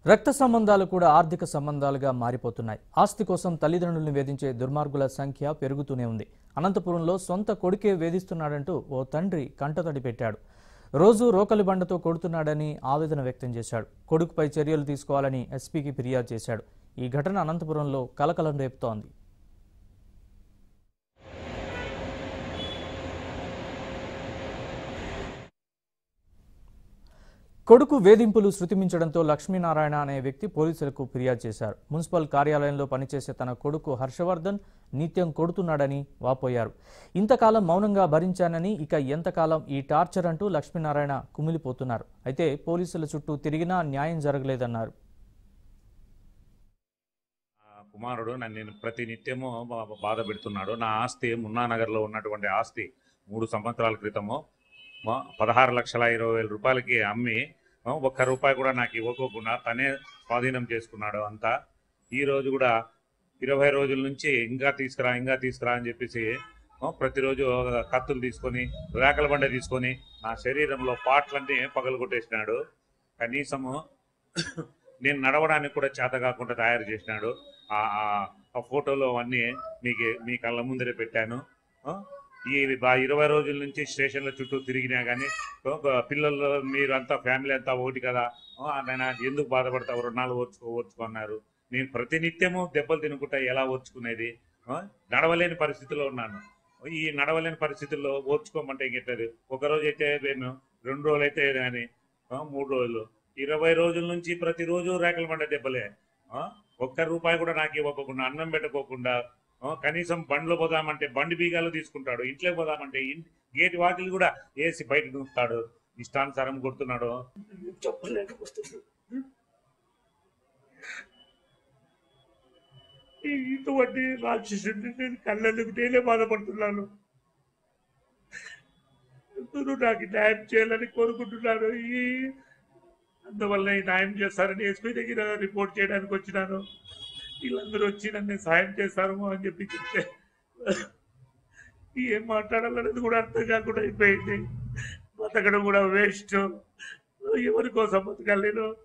రక్త సంబంధాలు కూడా ఆర్థిక సంబంధాలుగా మారిపోతున్నాయి ఆస్తి కోసం తల్లిదండ్రులను వేధించే దుర్మార్గుల సంఖ్య పెరుగుతూనే ఉంది అనంతపురంలో సొంత కొడుకే వేధిస్తున్నాడంటూ ఓ తండ్రి కంటతడి పెట్టాడు రోజు రోకలి బండతో కొడుతున్నాడని ఆవేదన వ్యక్తం చేశాడు కొడుకుపై చర్యలు తీసుకోవాలని ఎస్పీకి ఫిర్యాదు చేశాడు ఈ ఘటన అనంతపురంలో కలకలం రేపుతోంది కొడుకు వేధింపులు శృతిమించడంతో లక్ష్మీనారాయణ అనే వ్యక్తి పోలీసులకు ఫిర్యాదు చేశారు మున్సిపల్ కార్యాలయంలో పనిచేసే తన కొడుకు హర్షవర్ధన్ నిత్యం కొడుతున్నాడని వాపోయారు ఇంతకాలం మౌనంగా భరించానని ఇక ఎంతకాలం ఈ టార్చర్ అంటూ లక్ష్మీనారాయణ కుమిలిపోతున్నారు అయితే పోలీసుల చుట్టూ తిరిగినా న్యాయం జరగలేదన్నారు ఆ కుమారుడు నన్ను నేను ప్రతి నిత్యము బా- బాధ పెడుతున్నాడు నా ఆస్తి మున్నానగర్లో ఉన్నటువంటి ఆస్తి మూడు సంవత్సరాల క్రితము మా పదహారు లక్షల ఇరవై వేల రూపాయలకి అమ్మి ఆ, ఒక్క రూపాయి కూడా నాకు ఇవ్వకోకుండా తనే స్వాధీనం చేసుకున్నాడు అంతా ఈ రోజు కూడా ఇరవై రోజుల నుంచి ఇంకా తీసుకురా ఇంకా తీసుకురా అని చెప్పేసి ఆ, ప్రతిరోజు కత్తులు తీసుకొని రేకల బండ తీసుకొని నా శరీరంలో పాటలన్నీ పగలగొట్టేసినాడు కనీసము నేను నడవడానికి కూడా చేత కాకుండా తయారు చేసినాడు ఆ ఆ- ఆ ఫోటోలో అన్నీ మీకు మీ కళ్ళ ముందరే పెట్టాను ఆ? ఈ బా- ఇరవై రోజుల నుంచి స్టేషన్ల చుట్టూ తిరిగినా కానీ పిల్లలు మీరు అంతా ఫ్యామిలీ అంతా ఒకటి కదా ఆ, నాయన ఎందుకు బాధపడతావు రుణాలు ఓర్చుకో ఓర్చుకున్నారు నేను ప్రతినిత్యము దెబ్బలు తినుకుంటా ఎలా ఓర్చుకునేది ఆ? నడవలేని పరిస్థితిలో ఉన్నాను ఈ నడవలేని పరిస్థితుల్లో ఓర్చుకోమంటే ఇంకెట్టది ఒక రోజు అయితే మేము రెండు రోజులు అయితే కానీ మూడు రోజులు ఇరవై రోజుల నుంచి ప్రతిరోజు రేకల మండ దెబ్బలే ఆ? ఒక్క రూపాయి కూడా నాకు ఇవ్వకుండా అన్నం పెట్టకోకుండా ఆ, కనీసం బండ్లో పోదామంటే బండి బీగాలు తీసుకుంటాడు ఇంట్లో పోదామంటే ఇన్- గేట్ వాకిలు కూడా వేసి బయట నూపుతాడు ఇష్టానుసారం కొడుతున్నాడు చెప్పలేకపోతున్నాను ఇటువంటి రాక్షసుడిని నేను కళ్ళెందుకు నేనే బాధపడుతున్నాను అందరూ నాకు న్యాయం చేయాలని కోరుకుంటున్నాను ఈ అందువల్ల ఈ న్యాయం చేస్తారని ఎస్పీ దగ్గర రిపోర్ట్ చేయడానికి వచ్చినాను వీళ్ళందరూ వచ్చి నన్ను సాయం చేస్తారేమో అని చెప్పి చెప్తే ఏం మాట్లాడాలనేది కూడా అర్థం కాకుండా అయిపోయింది బతకడం కూడా వేస్ట్ ఎవరి కోసం బతకాలి నేను